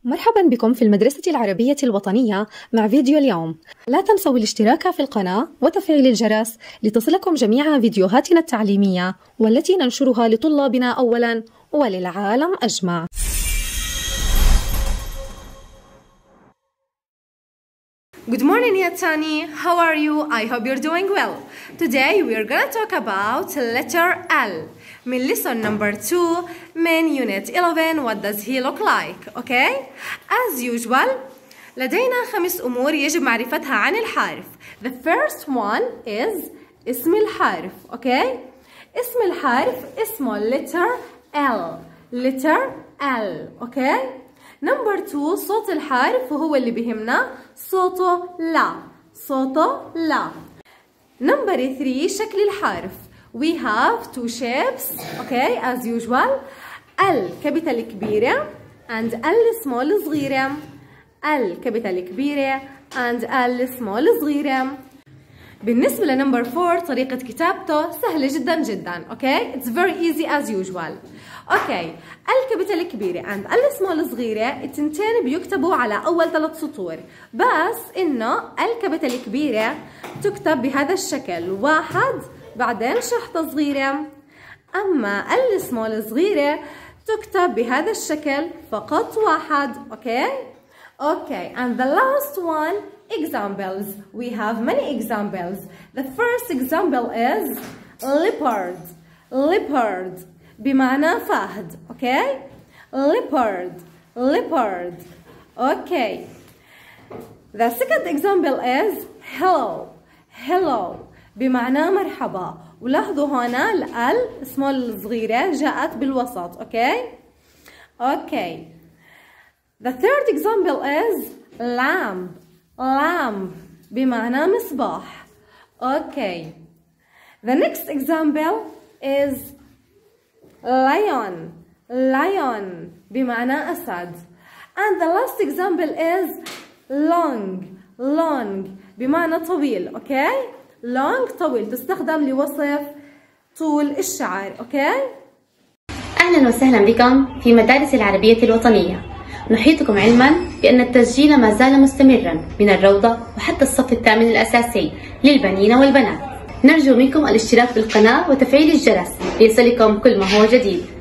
مرحبا بكم في المدرسة العربية الوطنية مع فيديو اليوم لا تنسوا الاشتراك في القناة وتفعيل الجرس لتصلكم جميع فيديوهاتنا التعليمية والتي ننشرها لطلابنا أولا وللعالم أجمع Good morning, Yatani. How are you? I hope you're doing well. Today we are gonna talk about letter L. من lesson number 2 من unit 11 what does he look like okay as usual لدينا خمس أمور يجب معرفتها عن الحارف the first one is اسم الحارف okay اسم الحارف اسمه letter L letter L okay نمبر 2 صوت الحرف وهو اللي بهمنا صوته لا صوته لا نمبر 3 شكل الحرف we have two shapes okay as usual ال كابيتال كبيرة and ال small صغيرة ال كابيتال كبيرة and ال small صغيرة بالنسبة لنمبر 4 طريقة كتابته سهلة جدا جدا اوكي it's very easy as usual اوكي الكابيتال الكبيرة and السمول صغيرة التنتين بيكتبوا على أول ثلاث سطور بس إنه الكابيتال الكبيرة تكتب بهذا الشكل واحد بعدين شحطة صغيرة أما السمول صغيرة تكتب بهذا الشكل فقط واحد اوكي Okay, and the last one, examples. We have many examples. The first example is leopard. Leopard. بمعنى فهد. Okay? Leopard. Leopard. Okay. The second example is hello. Hello. بمعنى مرحبا. ولاحظوا هنا ال small صغيرة جاءت بالوسط. Okay? Okay. The third example is lamp lamp بمعنى مصباح okay the next example is lion lion بمعنى أسد and the last example is long long بمعنى طويل okay long طويل تستخدم لوصف طول الشعر okay أهلا وسهلا بكم في مدارس العربية الوطنية نحيطكم علما بأن التسجيل ما زال مستمرا من الروضة وحتى الصف الثامن الأساسي للبنين والبنات نرجو منكم الاشتراك بالقناة وتفعيل الجرس ليصلكم كل ما هو جديد